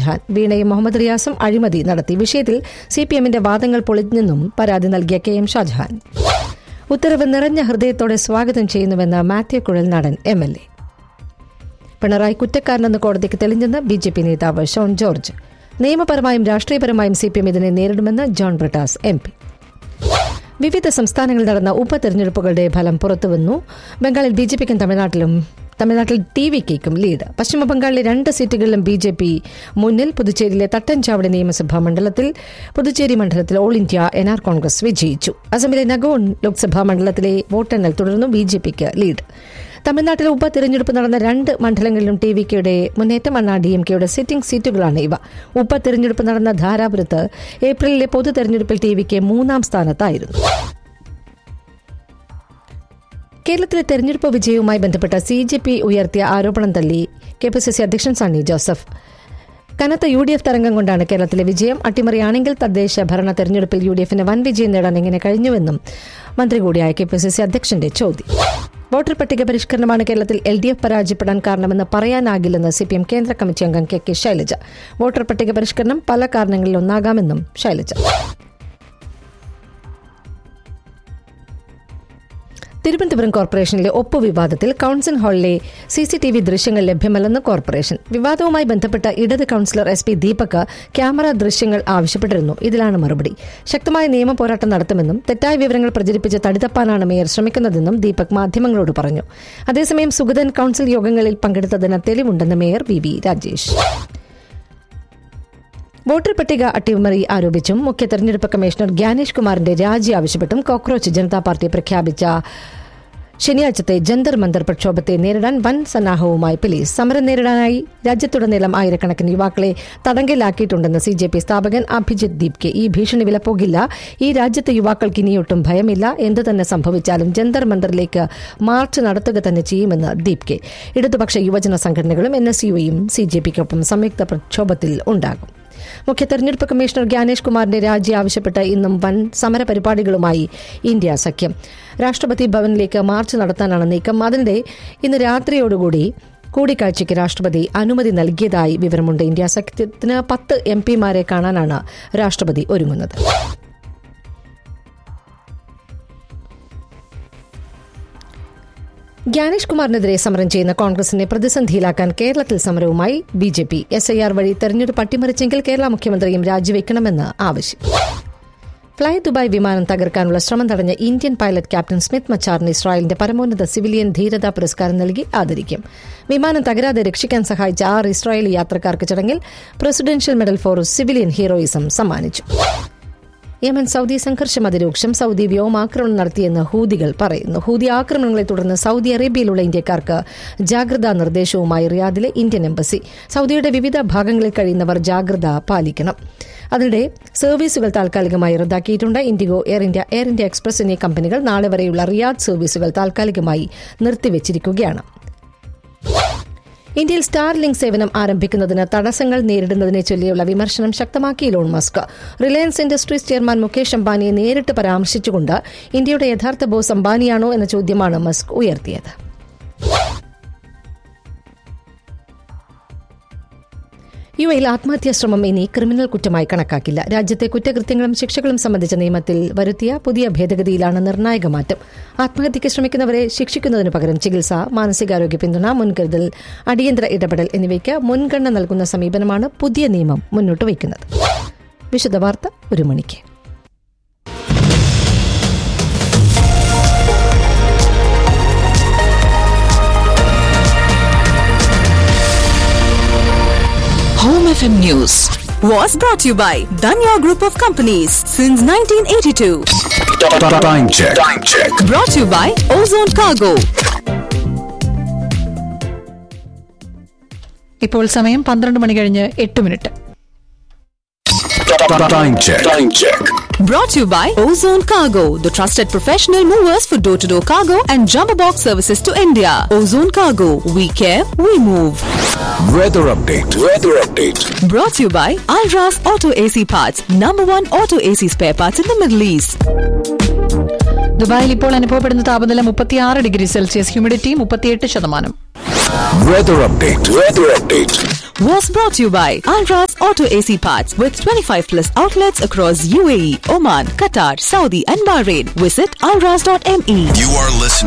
ഷാജഹാൻ വീണയും മുഹമ്മദ് റിയാസും അഴിമതി നടത്തി വിഷയത്തിൽ സി പി എമ്മിന്റെ വാദങ്ങൾ പൊളിഞ്ഞെന്നും പരാതി നൽകിയ കെ എം ഷാജഹാൻ ഉത്തരവ് നിറഞ്ഞ ഹൃദയത്തോടെ സ്വാഗതം ചെയ്യുന്നുവെന്ന് Mathew Kuzhalnadan M L A Pinarayi കുറ്റക്കാരനെന്ന് കോടതിക്ക് തെളിഞ്ഞെന്ന് ബി ജെ പി നേതാവ് ഷോൺ ജോർജ് നിയമപരമായും രാഷ്ട്രീയപരമായും സി പി എം ഇതിനെ നേരിടുമെന്ന് ജോൺ ബ്രിട്ടാസ് എം പി വിവിധ സംസ്ഥാനങ്ങളിൽ നടന്ന ഉപതെരഞ്ഞെടുപ്പുകളുടെ ഫലം പുറത്തുവന്നു ബംഗാളിൽ ബി ജെ പിക്കും തമിഴ്നാട്ടിലും തമിഴ്നാട്ടിൽ ടി വി കെക്കും ലീഡ് പശ്ചിമബംഗാളിലെ രണ്ട് സീറ്റുകളിലും ബി ജെ പി മുന്നിൽ പുതുച്ചേരിയിലെ തട്ടൻചാവടി നിയമസഭാ മണ്ഡലത്തിൽ പുതുച്ചേരി മണ്ഡലത്തിൽ All India N R Congress വിജയിച്ചു അസമിലെ നഗോൺ ലോക്സഭാ മണ്ഡലത്തിലെ വോട്ടെണ്ണൽ തുടർന്നു ബി ജെ പിക്ക് ലീഡ് തമിഴ്നാട്ടിലെ ഉപതെരഞ്ഞെടുപ്പ് നടന്ന രണ്ട് മണ്ഡലങ്ങളിലും ടി വി കെയുടെ മുന്നേറ്റം അണ്ണാ ഡി എം കെയുടെ സിറ്റിംഗ് സീറ്റുകളാണ് ഇവ ഉപതെരഞ്ഞെടുപ്പ് നടന്ന ധാരാപുരത്ത് ഏപ്രിലിലെ പൊതു തെരഞ്ഞെടുപ്പിൽ ടി വി കെ മൂന്നാം സ്ഥാനത്തായിരുന്നു കേരളത്തിലെ തെരഞ്ഞെടുപ്പ് വിജയവുമായി ബന്ധപ്പെട്ട സി ജെ പി ഉയർത്തിയ ആരോപണം തള്ളി കെ പി സി സി അധ്യക്ഷൻ സണ്ണി ജോസഫ് കനത്ത യു ഡി എഫ് തരംഗം കൊണ്ടാണ് കേരളത്തിലെ വിജയം അട്ടിമറിയാണെങ്കിൽ തദ്ദേശ ഭരണ തെരഞ്ഞെടുപ്പിൽ യു ഡി എഫിന് വൻ വിജയം നേടാൻ എങ്ങനെ കഴിഞ്ഞുവെന്നും മന്ത്രി കൂടിയായ കെ പി സി സി അധ്യക്ഷന്റെ ചോദ്യം വോട്ടർ പട്ടിക പരിഷ്കരണമാണ് കേരളത്തിൽ എൽ ഡി എഫ് പരാജയപ്പെടാൻ കാരണമെന്ന് പറയാനാകില്ലെന്ന് സി പി എം കേന്ദ്ര കമ്മിറ്റി അംഗം കെ കെ ശൈലജ വോട്ടർ പട്ടിക പരിഷ്കരണം പല കാരണങ്ങളിൽ ഒന്നാകാമെന്നും ശൈലജ തിരുവനന്തപുരം കോർപ്പറേഷനിലെ ഒപ്പ് വിവാദത്തിൽ കൌൺസിൽ ഹാളിലെ സി സി ടി വി ദൃശ്യങ്ങൾ ലഭ്യമല്ലെന്ന് കോർപ്പറേഷൻ വിവാദവുമായി ബന്ധപ്പെട്ട ഇടത് councillor S P Deepak camera ദൃശ്യങ്ങൾ ആവശ്യപ്പെട്ടിരുന്നു ഇതിലാണ് മറുപടി ശക്തമായ നിയമ പോരാട്ടം നടത്തുമെന്നും തെറ്റായ വിവരങ്ങൾ പ്രചരിപ്പിച്ച് തടിതപ്പാനാണ് മേയർ ശ്രമിക്കുന്നതെന്നും ദീപക് മാധ്യമങ്ങളോട് പറഞ്ഞു അതേസമയം സുഗതൻ കൌൺസിൽ യോഗങ്ങളിൽ പങ്കെടുത്തതിന് തെളിവുണ്ടെന്ന് mayor V V Rajesh voter പട്ടിക അട്ടിമറി ആരോപിച്ചും മുഖ്യ തെരഞ്ഞെടുപ്പ് കമ്മീഷണർ ഗ്യാനേഷ് കുമാറിന്റെ രാജി ആവശ്യപ്പെട്ടും കോക്രോച്ച് ജനതാ പാർട്ടി പ്രഖ്യാപിച്ച ശനിയാഴ്ചത്തെ ജന്തർ മന്ദർ പ്രക്ഷോഭത്തെ നേരിടാൻ വൻ സന്നാഹവുമായി പോലീസ് സമരം നേരിടാനായി രാജ്യത്തുടനീളം ആയിരക്കണക്കിന് യുവാക്കളെ തടങ്കലിലാക്കിയിട്ടുണ്ടെന്ന് സി ജെ പി സ്ഥാപകൻ അഭിജിത് ദീപ്കെ ഈ ഭീഷണി വിലപ്പോകില്ല ഈ രാജ്യത്തെ യുവാക്കൾക്ക് ഇനിയൊട്ടും ഭയമില്ല എന്തു തന്നെ സംഭവിച്ചാലും ജന്തർ മന്ദറിലേക്ക് മാർച്ച് നടത്തുക തന്നെ ചെയ്യുമെന്ന് ദീപ്കെ ഇടതുപക്ഷ യുവജന സംഘടനകളും എൻ എസ് യുയും സി ജെ പിക്കൊപ്പം സംയുക്ത പ്രക്ഷോഭത്തിൽ ഉണ്ടാകും മുഖ്യ തെരഞ്ഞെടുപ്പ് കമ്മീഷണർ ഗ്യാനേഷ് കുമാറിന്റെ രാജി ആവശ്യപ്പെട്ട് ഇന്നും വൻ സമര പരിപാടികളുമായി ഇന്ത്യ സഖ്യം രാഷ്ട്രപതി ഭവനിലേക്ക് മാർച്ച് നടത്താനാണ് നീക്കം അതിനിടെ ഇന്ന് രാത്രിയോടുകൂടി കൂടിക്കാഴ്ചയ്ക്ക് രാഷ്ട്രപതി അനുമതി നൽകിയതായി വിവരമുണ്ട് ഇന്ത്യ സഖ്യത്തിന് പത്ത് എം പിമാരെ കാണാനാണ് രാഷ്ട്രപതി ഒരുങ്ങുന്നത് ഗ്യാനേഷ് കുമാറിനെതിരെ സമരം ചെയ്യുന്ന കോൺഗ്രസിനെ പ്രതിസന്ധിയിലാക്കാൻ കേരളത്തിൽ സമരവുമായി B J P S I R വഴി തെരഞ്ഞെടുപ്പ് അട്ടിമറിച്ചെങ്കിൽ കേരള മുഖ്യമന്ത്രിയും രാജിവെക്കണമെന്ന് ആവശ്യം ഫ്ളൈ ദുബായ് വിമാനം തകർക്കാനുള്ള ശ്രമം തടഞ്ഞ ഇന്ത്യൻ പൈലറ്റ് ക്യാപ്റ്റൻ സ്മിത്ത് മച്ചാറിന് ഇസ്രായേലിന്റെ പരമോന്നത സിവിലിയൻ ധീരതാ പുരസ്കാരം നൽകി ആദരിക്കും വിമാനം തകരാതെ രക്ഷിക്കാൻ സഹായിച്ച ആറ് ഇസ്രായേലി യാത്രക്കാർക്ക് ചടങ്ങിൽ presidential medal for civilian heroism സമ്മാനിച്ചു യമൻ സൗദി സംഘർഷം അതിരൂക്ഷം സൗദി വ്യോമാക്രമണം നടത്തിയെന്ന് ഹൂതികൾ പറയുന്നു ഹൂതി ആക്രമണങ്ങളെ തുടർന്ന് സൗദി അറേബ്യയിലുള്ള ഇന്ത്യക്കാർക്ക് ജാഗ്രതാ നിർദ്ദേശവുമായി റിയാദിലെ ഇന്ത്യൻ എംബസി സൗദിയുടെ വിവിധ ഭാഗങ്ങളിൽ കഴിയുന്നവർ ജാഗ്രത പാലിക്കണം അതിനിടെ സർവീസുകൾ താൽക്കാലികമായി റദ്ദാക്കിയിട്ടുണ്ട് IndiGo Air India Air India Express എന്നീ കമ്പനികൾ നാളെ വരെയുള്ള റിയാദ് സർവീസുകൾ താൽക്കാലികമായി നിർത്തിവച്ചിരിക്കുകയാണ് ഇന്ത്യയിൽ സ്റ്റാർ ലിങ്ക് സേവനം ആരംഭിക്കുന്നതിന് തടസ്സങ്ങൾ നേരിടുന്നതിനെ ചൊല്ലിയുള്ള വിമർശനം ശക്തമാക്കി Elon Musk Reliance Industries chairman Mukesh അംബാനിയെ നേരിട്ട് പരാമർശിച്ചുകൊണ്ട് ഇന്ത്യയുടെ യഥാർത്ഥ ബോസ് അംബാനിയാണോ എന്ന ചോദ്യമാണ് മസ്ക് ഉയർത്തിയത് യു എയിൽ ആത്മഹത്യാ ശ്രമം ഇനി ക്രിമിനൽ കുറ്റമായി കണക്കാക്കില്ല രാജ്യത്തെ കുറ്റകൃത്യങ്ങളും ശിക്ഷകളും സംബന്ധിച്ച നിയമത്തിൽ വരുത്തിയ പുതിയ ഭേദഗതിയിലാണ് നിർണായക മാറ്റം ആത്മഹത്യയ്ക്ക് ശ്രമിക്കുന്നവരെ ശിക്ഷിക്കുന്നതിനു പകരം ചികിത്സ മാനസികാരോഗ്യ പിന്തുണ മുൻകരുതൽ അടിയന്തര ഇടപെടൽ എന്നിവയ്ക്ക് മുൻഗണന നൽകുന്ന സമീപനമാണ് പുതിയ നിയമം മുന്നോട്ട് വയ്ക്കുന്നത് വിശദവാർത്ത ഒരു മണിക്ക് Home FM News was brought to you by Danya Group of Companies since 1982. Time check. Time check. Brought to you by Ozone Cargo. ഇപ്പോൾ സമയം പന്ത്രണ്ട് മണി കഴിഞ്ഞ് എട്ട് minute Time check. Time check. Brought to you by Ozone Cargo, the trusted professional movers for door to door cargo and jumbo box services to India. Ozone Cargo, we care, we move. Weather update. Weather update. Brought to you by Alras Auto AC Parts, number one auto AC spare parts in the Middle East. ദുബായിൽ ഇപ്പോൾ അനുഭവപ്പെടുന്ന താപനില മുപ്പത്തിയാറ് degree Celsius humidity മുപ്പത്തിയെട്ട് ശതമാനം Weather update. Weather update. Was brought to you by Alras Auto AC Parts with 25 plus outlets across UAE, Oman, Qatar, Saudi, and Bahrain. Visit alras.me. You are listening